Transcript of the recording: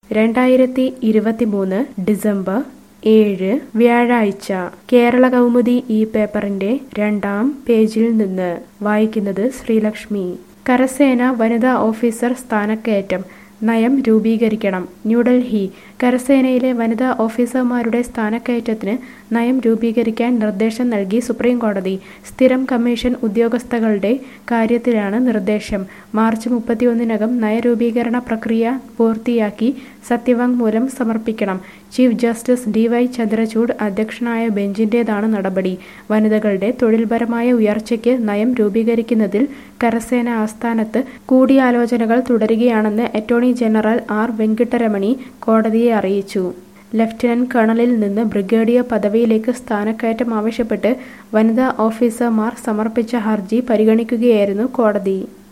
രണ്ടായിരത്തി ഇരുപത്തിമൂന്ന് ഡിസംബർ ഏഴ് വ്യാഴാഴ്ച കേരള കൗമുദി ഈ പേപ്പറിന്റെ രണ്ടാം പേജിൽ നിന്ന് വായിക്കുന്നത് ശ്രീലക്ഷ്മി കരസേന വനിതാ ഓഫീസർ സ്ഥാനക്കയറ്റം നയം രൂപീകരിക്കണം ന്യൂഡൽഹി കരസേനയിലെ വനിതാ ഓഫീസർമാരുടെ സ്ഥാനക്കയറ്റത്തിന് നയം രൂപീകരിക്കാൻ നിർദ്ദേശം നൽകി സുപ്രീം കോടതി സ്ഥിരം കമ്മീഷൻ ഉദ്യോഗസ്ഥകളുടെ കാര്യത്തിലാണ് നിർദ്ദേശം മാർച്ച് മുപ്പത്തിയൊന്നിനകം നയരൂപീകരണ പ്രക്രിയ പൂർത്തിയാക്കി സത്യവാങ്മൂലം സമർപ്പിക്കണം chief justice D Y Chandrachud അധ്യക്ഷനായ ബെഞ്ചിന്റേതാണ് നടപടി വനിതകളുടെ തൊഴിൽപരമായ ഉയർച്ചയ്ക്ക് നയം രൂപീകരിക്കുന്നതിൽ കരസേന ആസ്ഥാനത്ത് കൂടിയാലോചനകൾ തുടരുകയാണെന്ന് അറ്റോർണി ജനറൽ ആർ വെങ്കിട്ടരമണി കോടതിയെ അറിയിച്ചു ലഫ്റ്റനന്റ് കേണലിൽ നിന്ന് ബ്രിഗേഡിയർ പദവിയിലേക്ക് സ്ഥാനക്കയറ്റം ആവശ്യപ്പെട്ട് വനിതാ ഓഫീസർമാർ സമർപ്പിച്ച ഹർജി പരിഗണിക്കുകയായിരുന്നു കോടതി